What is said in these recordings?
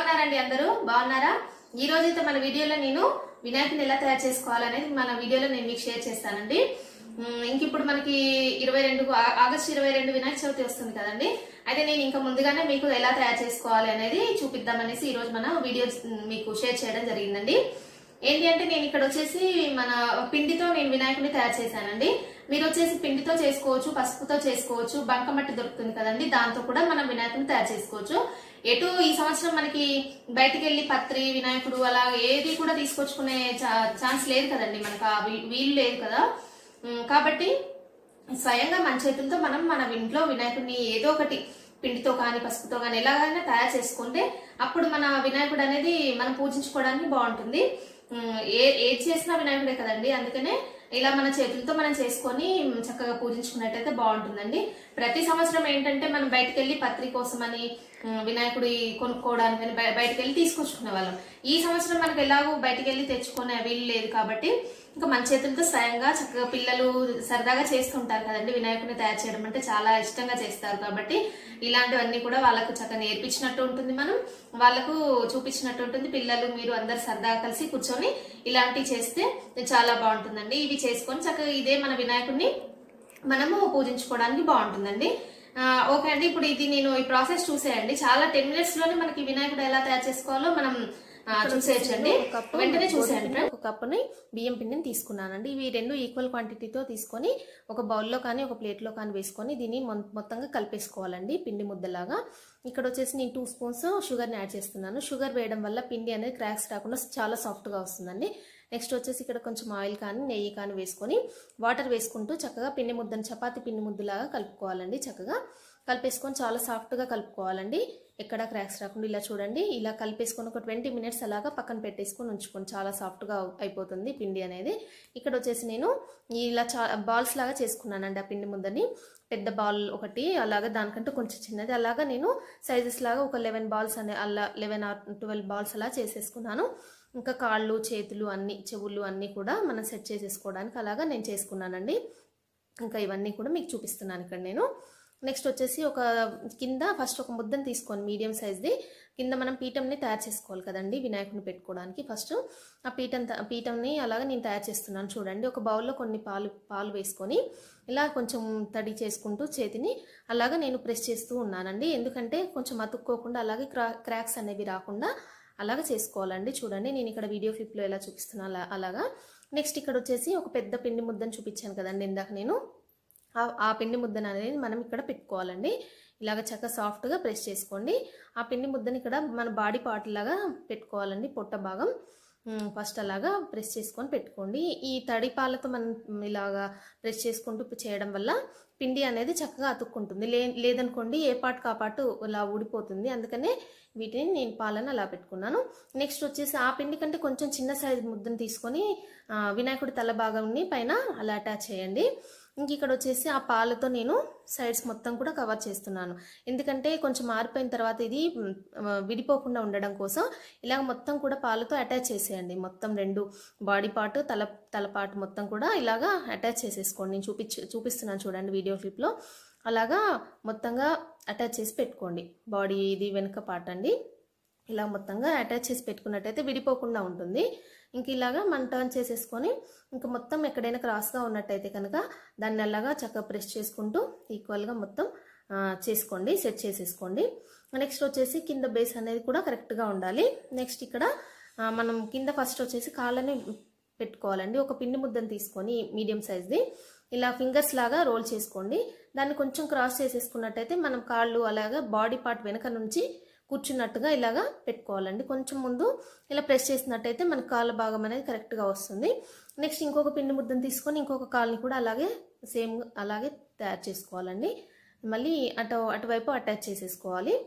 ఉన్నారండి అందరూ బాగున్నారా ఈ రోజు అయితే మన వీడియోలో నేను వినాయకుని ఎలా తయారు చేసుకోవాలనేది మన వీడియోలో నేను మీకు షేర్ చేస్తానండి ఉమ్, ఇంక ఇప్పుడు మనకి ఇరవై రెండు ఆగస్టు ఇరవై రెండు వినాయక చవితి వస్తుంది కదండి అయితే నేను ఇంకా ముందుగానే మీకు ఎలా తయారు చేసుకోవాలి అనేది చూపిద్దామనేసి ఈ రోజు మన వీడియో ఉమ్, మీకు షేర్ చేయడం జరిగిందండి ఏంటి అంటే నేను ఇక్కడ వచ్చేసి మన పిండితో నేను వినాయకుడిని తయారు చేశానండి మీరు వచ్చేసి పిండితో చేసుకోవచ్చు పసుపుతో చేసుకోవచ్చు బంకమట్టి దొరుకుతుంది కదండి దాంతో కూడా మనం వినాయకుడిని తయారు చేసుకోవచ్చు ఎటు ఈ సంవత్సరం మనకి బయటికి వెళ్ళి పత్రి వినాయకుడు అలా ఏది కూడా తీసుకొచ్చుకునే చా- ఛాన్స్ లేదు కదండి మనకు ఆ వీ- వీలు లేదు కదా ఉమ్, కాబట్టి స్వయంగా మన చేతులతో మనం మన ఇంట్లో వినాయకుడిని ఏదో ఒకటి పిండితో కానీ పసుపుతో కానీ ఎలాగైనా తయారు చేసుకుంటే అప్పుడు మన వినాయకుడు అనేది మనం పూజించుకోవడానికి బాగుంటుంది ఉమ్, ఏ ఏది చేసినా వినాయకుడే కదండి అందుకనే ఇలా మన చేతులతో మనం చేసుకొని చక్కగా పూజించుకున్నట్టయితే బాగుంటుందండి ప్రతి సంవత్సరం ఏంటంటే మనం బయటకు వెళ్ళి పత్రి కోసమని ఉమ్, వినాయకుడి కొనుక్కోవడానికి అని బయ- బయటకు వెళ్ళి తీసుకొచ్చుకునే వాళ్ళం ఈ సంవత్సరం మనకు ఎలాగో బయటకు వెళ్ళి తెచ్చుకునే వీలు లేదు కాబట్టి ఇంకా మన చేతులతో స్వయంగా చక్కగా పిల్లలు సరదాగా చేస్తుంటారు కదండి వినాయకుడిని తయారు చేయడం అంటే చాలా ఇష్టంగా చేస్తారు కాబట్టి ఇలాంటివన్నీ కూడా వాళ్ళకు చక్కగా నేర్పించినట్టు ఉంటుంది మనం వాళ్ళకు చూపించినట్టు ఉంటుంది పిల్లలు మీరు అందరు సరదాగా కలిసి కూర్చొని ఇలాంటివి చేస్తే చాలా బాగుంటుందండి ఇవి చేసుకొని చక్కగా ఇదే మన వినాయకుడిని మనము పూజించుకోవడానికి బాగుంటుందండి ఆ, ఓకే అండి ఇప్పుడు ఇది నేను ఈ ప్రాసెస్ చూసేయండి చాలా టెన్ మినిట్స్ లోనే మనకి వినాయకుడు ఎలా తయారు చేసుకోవాలో మనం ఆ, చూసేయచ్చండి వెంటనే చూసేయండి ఒక కప్పుని బియ్యం పిండిని తీసుకున్నానండి ఇవి రెండు ఈక్వల్ క్వాంటిటీతో తీసుకొని ఒక బౌల్లో కానీ ఒక ప్లేట్లో కానీ వేసుకొని దీన్ని మొ- మొత్తంగా కలిపేసుకోవాలండి పిండి ముద్దలాగా ఇక్కడ వచ్చేసి నేను టూ స్పూన్స్ షుగర్ని యాడ్ చేస్తున్నాను షుగర్ వేయడం వల్ల పిండి అనేది క్రాక్స్ రాకుండా చాలా సాఫ్ట్గా వస్తుందండి నెక్స్ట్ వచ్చేసి ఇక్కడ కొంచెం ఆయిల్ కానీ నెయ్యి కానీ వేసుకొని వాటర్ వేసుకుంటూ చక్కగా పిండి ముద్దను చపాతి పిండి ముద్దలాగా కలుపుకోవాలండి చక్కగా కలిపేసుకొని చాలా సాఫ్ట్గా కలుపుకోవాలండి ఎక్కడ క్రాక్స్ రాకుండా ఇలా చూడండి ఇలా కలిపేసుకొని ఒక ట్వంటీ మినిట్స్ అలాగా పక్కన పెట్టేసుకొని ఉంచుకొని చాలా సాఫ్ట్గా అయిపోతుంది పిండి అనేది ఇక్కడ వచ్చేసి నేను ఇలా చా బాల్స్ లాగా చేసుకున్నానండి ఆ పిండి ముద్దని పెద్ద బాల్ ఒకటి అలాగా దానికంటే కొంచెం చిన్నది అలాగా నేను సైజెస్ లాగా ఒక లెవెన్ బాల్స్ అనే అలా లెవెన్ ఆర్ ట్వెల్వ్ బాల్స్ అలా చేసేసుకున్నాను ఇంకా కాళ్ళు చేతులు అన్ని చెవులు అన్నీ కూడా మనం సెట్ చేసేసుకోవడానికి అలాగా నేను చేసుకున్నానండి ఇంకా ఇవన్నీ కూడా మీకు చూపిస్తున్నాను ఇక్కడ నేను నెక్స్ట్ వచ్చేసి ఒక కింద ఫస్ట్ ఒక ముద్దను తీసుకొని మీడియం సైజ్ది కింద మనం పీఠంని తయారు చేసుకోవాలి కదండి వినాయకుని పెట్టుకోవడానికి ఫస్ట్ ఆ పీఠం త- పీఠంని అలాగా నేను తయారు చేస్తున్నాను చూడండి ఒక బౌల్లో కొన్ని పాలు పాలు వేసుకొని ఇలా కొంచెం తడి చేసుకుంటూ చేతిని అలాగా నేను ప్రెస్ చేస్తూ ఉన్నానండి ఎందుకంటే కొంచెం అతుక్కోకుండా అలాగే క్రా క్రాక్స్ అనేవి రాకుండా అలాగా చేసుకోవాలండి చూడండి నేను ఇక్కడ వీడియో క్లిప్లో ఎలా చూపిస్తున్నా అలా అలాగా నెక్స్ట్ ఇక్కడ వచ్చేసి ఒక పెద్ద పిండి ముద్దను చూపించాను కదండి ఇందాక నేను ఆ- ఆ పిండి ముద్దను అనేది మనం ఇక్కడ పెట్టుకోవాలండి ఇలాగ చక్కగా సాఫ్ట్గా ప్రెస్ చేసుకోండి ఆ పిండి ముద్దని ఇక్కడ మన బాడీ పార్ట్ లాగా పెట్టుకోవాలండి పొట్ట భాగం ఉమ్, ఫస్ట్ అలాగా ప్రెస్ చేసుకొని పెట్టుకోండి ఈ తడి పాలతో మనం ఇలాగా ప్రెస్ చేసుకుంటూ చేయడం వల్ల పిండి అనేది చక్కగా అతుక్కుంటుంది లే లేదనుకోండి ఏ పాటు కా పాటు ఇలా ఊడిపోతుంది అందుకనే వీటిని నేను పాలను అలా పెట్టుకున్నాను నెక్స్ట్ వచ్చేసి ఆ పిండి కంటే కొంచెం చిన్న సైజ్ ముద్దను తీసుకొని ఆ, వినాయకుడి తల భాగంని పైన అలా అటాచ్ చేయండి ఇంక ఇక్కడ వచ్చేసి ఆ పాలతో నేను సైడ్స్ మొత్తం కూడా కవర్ చేస్తున్నాను ఎందుకంటే కొంచెం ఆరిపోయిన తర్వాత ఇది మ్, ఆ, విడిపోకుండా ఉండడం కోసం ఇలాగ మొత్తం కూడా పాలతో అటాచ్ చేసేయండి మొత్తం రెండు బాడీ పార్ట్ తల తల పార్ట్ మొత్తం కూడా ఇలాగా అటాచ్ చేసేసుకోండి నేను చూపించు చూపిస్తున్నాను చూడండి వీడియో క్లిప్లో అలాగా మొత్తంగా అటాచ్ చేసి పెట్టుకోండి బాడీ ఇది వెనుక పార్ట్ అండి ఇలా మొత్తంగా అటాచ్ చేసి పెట్టుకున్నట్టయితే విడిపోకుండా ఉంటుంది ఇంక ఇలాగా మనం టర్న్ చేసేసుకొని ఇంకా మొత్తం ఎక్కడైనా క్రాస్గా ఉన్నట్టయితే కనుక దాన్ని అలాగా చక్కగా ప్రెస్ చేసుకుంటూ ఈక్వల్గా మొత్తం ఆ, చేసుకోండి సెట్ చేసేసుకోండి నెక్స్ట్ వచ్చేసి కింద బేస్ అనేది కూడా కరెక్ట్గా ఉండాలి నెక్స్ట్ ఇక్కడ ఆ, మనం కింద ఫస్ట్ వచ్చేసి కాళ్ళని పెట్టుకోవాలండి ఒక పిండి ముద్దను తీసుకొని మీడియం సైజ్ది ఇలా ఫింగర్స్ లాగా రోల్ చేసుకోండి దాన్ని కొంచెం క్రాస్ చేసేసుకున్నట్టయితే మనం కాళ్ళు అలాగా బాడీ పార్ట్ వెనక నుంచి కూర్చున్నట్టుగా ఇలాగా పెట్టుకోవాలండి కొంచెం ముందు ఇలా ప్రెస్ చేసినట్టయితే మన కాళ్ళ భాగం అనేది కరెక్ట్గా వస్తుంది నెక్స్ట్ ఇంకొక పిండి ముద్దను తీసుకొని ఇంకొక కాల్ని కూడా అలాగే సేమ్ అలాగే తయారు చేసుకోవాలండి మళ్ళీ అటు అటువైపు అటాచ్ చేసేసుకోవాలి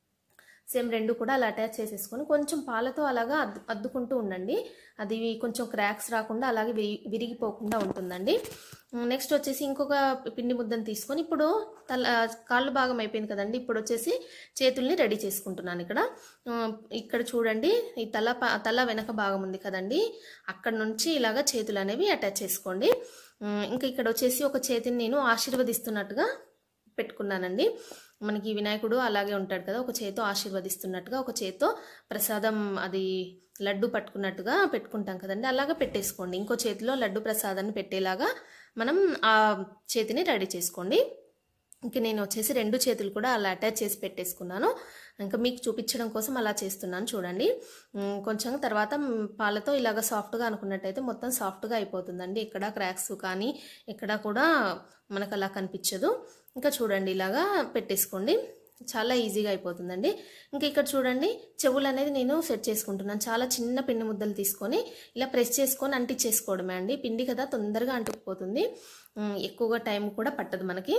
సేమ్ రెండు కూడా అలా అటాచ్ చేసేసుకొని కొంచెం పాలతో అలాగా అద్దు అద్దుకుంటూ ఉండండి అది కొంచెం క్రాక్స్ రాకుండా అలాగే విరి- విరిగిపోకుండా ఉంటుందండి నెక్స్ట్ వచ్చేసి ఇంకొక పిండి ముద్దను తీసుకొని ఇప్పుడు తల కాళ్ళ భాగం అయిపోయింది కదండి ఇప్పుడు వచ్చేసి చేతుల్ని రెడీ చేసుకుంటున్నాను ఇక్కడ ఆ, ఇక్కడ చూడండి ఈ తల ప- తల వెనక భాగం ఉంది కదండి అక్కడ నుంచి ఇలాగా చేతులు అనేవి అటాచ్ చేసుకోండి ఉమ్, ఇంకా ఇక్కడ వచ్చేసి ఒక చేతిని నేను ఆశీర్వదిస్తున్నట్టుగా పెట్టుకున్నానండి మనకి వినాయకుడు అలాగే ఉంటాడు కదా ఒక చేతో ఆశీర్వదిస్తున్నట్టుగా ఒక చేతో ప్రసాదం అది లడ్డు పట్టుకున్నట్టుగా పెట్టుకుంటాం కదండి అలాగా పెట్టేసుకోండి ఇంకో చేతిలో లడ్డు ప్రసాదాన్ని పెట్టేలాగా మనం ఆ చేతిని రెడీ చేసుకోండి ఇంక నేను వచ్చేసి రెండు చేతులు కూడా అలా అటాచ్ చేసి పెట్టేసుకున్నాను ఇంకా మీకు చూపించడం కోసం అలా చేస్తున్నాను చూడండి ఉమ్, కొంచెం తర్వాత మ్, పాలతో ఇలాగ సాఫ్ట్గా అనుకున్నట్టయితే మొత్తం సాఫ్ట్గా అయిపోతుందండి ఎక్కడ క్రాక్స్ కానీ ఎక్కడ కూడా మనకు అలా కనిపించదు ఇంకా చూడండి ఇలాగా పెట్టేసుకోండి చాలా ఈజీగా అయిపోతుందండి ఇంకా ఇక్కడ చూడండి చెవులు అనేది నేను సెట్ చేసుకుంటున్నాను చాలా చిన్న పిండి ముద్దలు తీసుకొని ఇలా ప్రెస్ చేసుకొని అంటించేసుకోవడమే అండి పిండి కదా తొందరగా అంటుకుపోతుంది ఉమ్, ఎక్కువగా టైం కూడా పట్టదు మనకి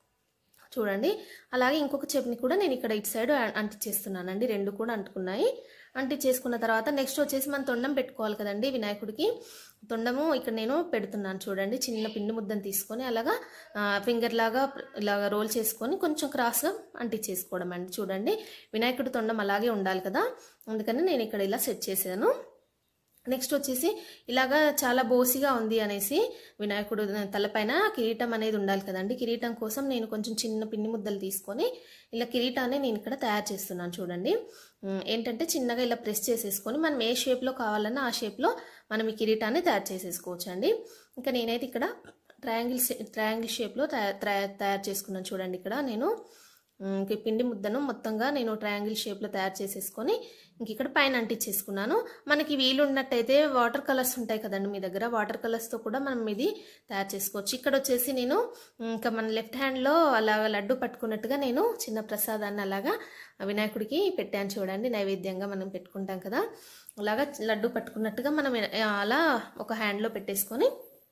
చూడండి అలాగే ఇంకొక చెప్పుని కూడా నేను ఇక్కడ ఇటు సైడ్ అంటించేస్తున్నానండి రెండు కూడా అంటుకున్నాయి అంటించేసుకున్న తర్వాత నెక్స్ట్ వచ్చేసి మనం తొండం పెట్టుకోవాలి కదండి వినాయకుడికి తొండము ఇక్కడ నేను పెడుతున్నాను చూడండి చిన్న పిండి ముద్దను తీసుకొని అలాగా ఫింగర్ లాగా ఇలాగా రోల్ చేసుకొని కొంచెం క్రాస్గా అంటించేసుకోవడం అండి చూడండి వినాయకుడి తొండం అలాగే ఉండాలి కదా అందుకని నేను ఇక్కడ ఇలా సెట్ చేశాను నెక్స్ట్ వచ్చేసి ఇలాగా చాలా బోసిగా ఉంది అనేసి వినాయకుడు తలపైన కిరీటం అనేది ఉండాలి కదండి కిరీటం కోసం నేను కొంచెం చిన్న పిండి ముద్దలు తీసుకొని ఇలా కిరీటాన్ని నేను ఇక్కడ తయారు చేస్తున్నాను చూడండి ఉమ్, ఏంటంటే చిన్నగా ఇలా ప్రెస్ చేసేసుకొని మనం ఏ షేప్లో కావాలన్నా ఆ షేప్లో మనం ఈ కిరీటాన్ని తయారు చేసేసుకోవచ్చు అండి ఇంకా నేనైతే ఇక్కడ ట్రయాంగిల్ ట్రయాంగిల్ షేప్లో తయారు తయారు చేసుకున్నాను చూడండి ఇక్కడ నేను ఉమ్, ఇంక ఈ పిండి ముద్దను మొత్తంగా నేను ట్రయాంగిల్ షేప్లో తయారు చేసేసుకొని ఇంక ఇక్కడ పైన అంటించేసుకున్నాను మనకి వీలు ఉన్నట్టయితే వాటర్ కలర్స్ ఉంటాయి కదండి మీ దగ్గర వాటర్ కలర్స్తో కూడా మనం ఇది తయారు చేసుకోవచ్చు ఇక్కడ వచ్చేసి నేను ఉమ్, ఇంకా మన లెఫ్ట్ హ్యాండ్లో అలాగ లడ్డు పట్టుకున్నట్టుగా నేను చిన్న ప్రసాదాన్ని అలాగా వినాయకుడికి పెట్టాను చూడండి నైవేద్యంగా మనం పెట్టుకుంటాం కదా అలాగా లడ్డు పట్టుకున్నట్టుగా మనం ఆ, అలా ఒక హ్యాండ్లో పెట్టేసుకొని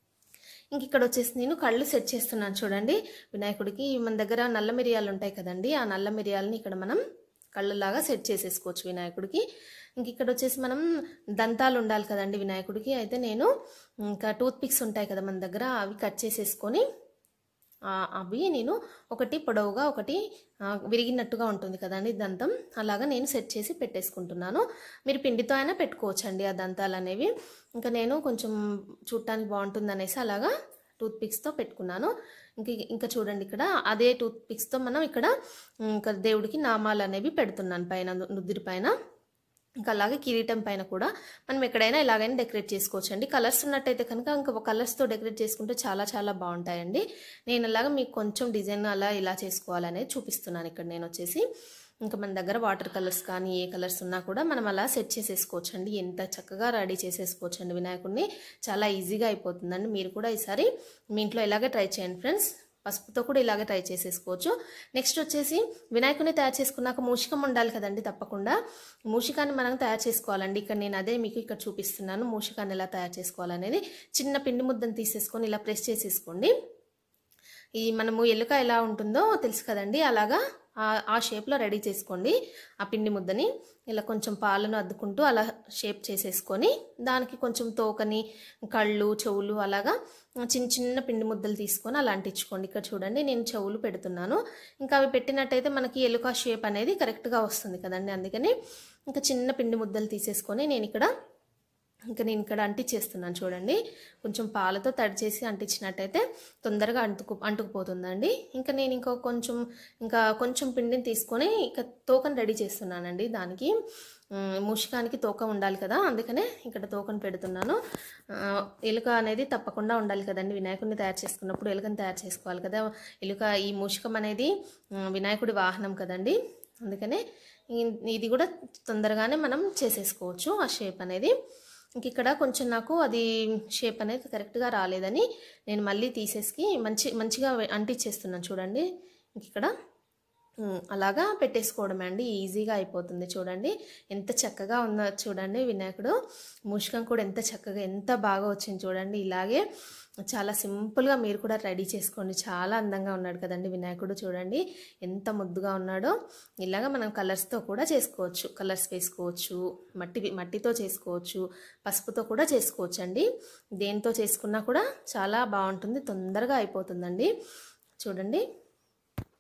ఇంక ఇక్కడ వచ్చేసి నేను కళ్ళు సెట్ చేస్తున్నాను చూడండి వినాయకుడికి మన దగ్గర నల్ల మిరియాలు ఉంటాయి కదండి ఆ నల్ల మిరియాలని ఇక్కడ మనం కళ్ళలాగా సెట్ చేసేసుకోవచ్చు వినాయకుడికి ఇంక ఇక్కడ వచ్చేసి మనం దంతాలు ఉండాలి కదండి వినాయకుడికి అయితే నేను ఇంకా టూత్ పిక్స్ ఉంటాయి కదా మన దగ్గర అవి కట్ చేసేసుకొని ఆ, అవి నేను ఒకటి పొడవుగా ఒకటి ఆ, విరిగినట్టుగా ఉంటుంది కదండి దంతం అలాగా నేను సెట్ చేసి పెట్టేసుకుంటున్నాను మీరు పిండితో అయినా పెట్టుకోవచ్చండి ఆ దంతాలు అనేవి ఇంకా నేను కొంచెం చూడటానికి బాగుంటుంది అనేసి అలాగా టూత్ పిక్స్తో పెట్టుకున్నాను ఇంక ఇంకా చూడండి ఇక్కడ అదే టూత్ పిక్స్తో మనం ఇక్కడ ఇంకా దేవుడికి నామాలు అనేవి పెడుతున్నాను పైన నుద్దిరి పైన ఇంకా అలాగే కిరీటం పైన కూడా మనం ఎక్కడైనా ఎలాగైనా డెకరేట్ చేసుకోవచ్చు అండి కలర్స్ ఉన్నట్టయితే కనుక ఇంకా కలర్స్తో డెకరేట్ చేసుకుంటే చాలా చాలా బాగుంటాయండి నేను అలాగా మీకు కొంచెం డిజైన్ అలా ఇలా చేసుకోవాలనేది చూపిస్తున్నాను ఇక్కడ నేను వచ్చేసి ఇంకా మన దగ్గర వాటర్ కలర్స్ కానీ ఏ కలర్స్ ఉన్నా కూడా మనం అలా సెట్ చేసేసుకోవచ్చు అండి ఎంత చక్కగా రెడీ చేసేసుకోవచ్చు అండి వినాయకుడిని చాలా ఈజీగా అయిపోతుందండి మీరు కూడా ఈసారి మీ ఇంట్లో ఇలాగే ట్రై చేయండి ఫ్రెండ్స్ పసుపుతో కూడా ఇలాగే ట్రై చేసేసుకోవచ్చు నెక్స్ట్ వచ్చేసి వినాయకుని తయారు చేసుకున్నాక మూషికం ఉండాలి కదండి తప్పకుండా మూషికాన్ని మనం తయారు చేసుకోవాలండి ఇక్కడ నేను అదే మీకు ఇక్కడ చూపిస్తున్నాను మూషికాన్ని ఎలా తయారు చేసుకోవాలనేది చిన్న పిండి ముద్దను తీసేసుకొని ఇలా ప్రెస్ చేసేసుకోండి ఈ మనము ఎలుక ఎలా ఉంటుందో తెలుసు కదండి అలాగా ఆ- ఆ షేప్లో రెడీ చేసుకోండి ఆ పిండి ముద్దని ఇలా కొంచెం పాలను అద్దుకుంటూ అలా షేప్ చేసేసుకొని దానికి కొంచెం తోకని కళ్ళు చెవులు అలాగా చిన్న చిన్న పిండి ముద్దలు తీసుకొని అలా అంటించుకోండి ఇక్కడ చూడండి నేను చెవులు పెడుతున్నాను ఇంకా అవి పెట్టినట్టయితే మనకి ఎలుక షేప్ అనేది కరెక్ట్గా వస్తుంది కదండి అందుకని ఇంకా చిన్న పిండి ముద్దలు తీసేసుకొని నేను ఇక్కడ ఇంకా నేను ఇక్కడ అంటించేస్తున్నాను చూడండి కొంచెం పాలతో తడి చేసి అంటించినట్టయితే తొందరగా అంటుకు అంటుకుపోతుందండి ఇంకా నేను ఇంకో కొంచెం ఇంకా కొంచెం పిండిని తీసుకొని ఇక తోకను రెడీ చేస్తున్నానండి దానికి ఉమ్, మూషికానికి తోక ఉండాలి కదా అందుకనే ఇక్కడ తోకను పెడుతున్నాను ఆ, ఎలుక అనేది తప్పకుండా ఉండాలి కదండి వినాయకుడిని తయారు చేసుకున్నప్పుడు ఎలుకని తయారు చేసుకోవాలి కదా ఎలుక ఈ మూషికం అనేది ఉమ్, వినాయకుడి వాహనం కదండి అందుకనే ఈ- ఇది కూడా తొందరగానే మనం చేసేసుకోవచ్చు ఆ షేప్ అనేది ఇంక ఇక్కడ కొంచెం నాకు అది షేప్ అనేది కరెక్ట్గా రాలేదని నేను మళ్ళీ తీసేసి మంచి మంచిగా అంటించేస్తున్నాను చూడండి ఇంక ఇక్కడ ఉమ్, అలాగా పెట్టేసుకోవడమే అండి ఈజీగా అయిపోతుంది చూడండి ఎంత చక్కగా ఉందో చూడండి వినాయకుడు మూషికం కూడా ఎంత చక్కగా ఎంత బాగా వచ్చింది చూడండి ఇలాగే చాలా సింపుల్గా మీరు కూడా రెడీ చేసుకోండి చాలా అందంగా ఉన్నాడు కదండి వినాయకుడు చూడండి ఎంత ముద్దుగా ఉన్నాడో ఇలాగా మనం కలర్స్తో కూడా చేసుకోవచ్చు కలర్స్ వేసుకోవచ్చు మట్టి మట్టితో చేసుకోవచ్చు పసుపుతో కూడా చేసుకోవచ్చు అండి దేంతో చేసుకున్నా కూడా చాలా బాగుంటుంది తొందరగా అయిపోతుందండి చూడండి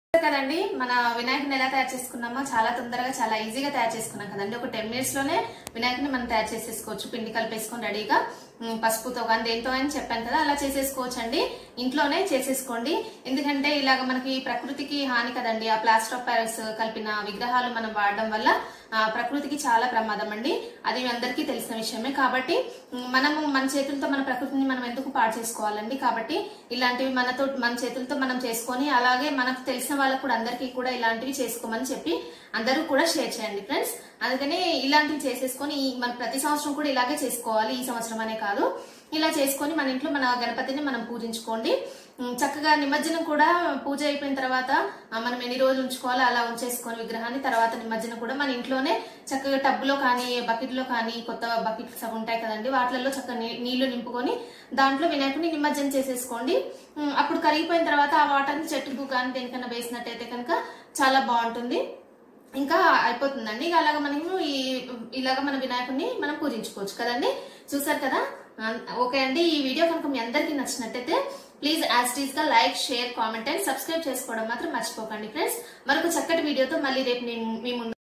కదండి మన వినాయకుని ఎలా తయారు చేసుకున్నామో చాలా తొందరగా చాలా ఈజీగా తయారు చేసుకున్నాం కదండి ఒక టెన్ మినిట్స్ లోనే వినాయకుని మనం తయారు చేసేసుకోవచ్చు పిండి కలిపేసుకొని రెడీగా ఉమ్, పసుపుతో కానీ దేంతో అని చెప్పాను కదా అలా చేసేసుకోవచ్చు అండి ఇంట్లోనే చేసేసుకోండి ఎందుకంటే ఇలాగ మనకి ప్రకృతికి హాని కదండి ఆ ప్లాస్టర్ ఆఫ్ ప్యారిస్ కలిపిన విగ్రహాలు మనం వాడడం వల్ల ఆ, ప్రకృతికి చాలా ప్రమాదం అండి అది మీ అందరికీ తెలిసిన విషయమే కాబట్టి ఉమ్, మనము మన చేతులతో మన ప్రకృతిని మనం ఎందుకు పాడు చేసుకోవాలండి కాబట్టి ఇలాంటివి మనతో మన చేతులతో మనం చేసుకొని అలాగే మనకు తెలిసిన వాళ్ళకు కూడా అందరికీ కూడా ఇలాంటివి చేసుకోమని చెప్పి అందరూ కూడా షేర్ చేయండి ఫ్రెండ్స్ అందుకనే ఇలాంటివి చేసేసుకొని ఈ- మన ప్రతి సంవత్సరం కూడా ఇలాగే చేసుకోవాలి ఈ సంవత్సరం అనే కాదు ఇలా చేసుకొని మన ఇంట్లో మన గణపతిని మనం పూజించుకోండి ఉమ్, చక్కగా నిమజ్జనం కూడా పూజ అయిపోయిన తర్వాత ఆ, మనం ఎన్ని రోజులు ఉంచుకోవాలో అలా ఉంచేసుకొని విగ్రహాన్ని తర్వాత నిమజ్జనం కూడా మన ఇంట్లోనే చక్కగా టబ్బులో కానీ బకెట్ లో కానీ కొత్త బకెట్స్ అవి ఉంటాయి కదండి వాటిలలో చక్కగా నీ- నీళ్లు నింపుకొని దాంట్లో వినాయకుడిని నిమజ్జనం చేసేసుకోండి ఉమ్, అప్పుడు కరిగిపోయిన తర్వాత ఆ వాటర్ని చెట్టుకు కానీ దేనికన్నా వేసినట్టయితే కనుక చాలా బాగుంటుంది ఇంకా అయిపోతుందండి ఇక అలాగ మనము ఈ ఇలాగ మన వినాయకుడిని మనం పూజించుకోవచ్చు కదండి చూసారు కదా ఆ, ఓకే అండి ఈ వీడియో కనుక మీ అందరికీ నచ్చినట్టయితే ప్లీజ్ యాజ్ టీజ్ గా like share comment and subscribe చేసుకోవడం మాత్రం మర్చిపోకండి ఫ్రెండ్స్ మరొక చక్కటి వీడియోతో మళ్ళీ రేపు నేను మీ ముందు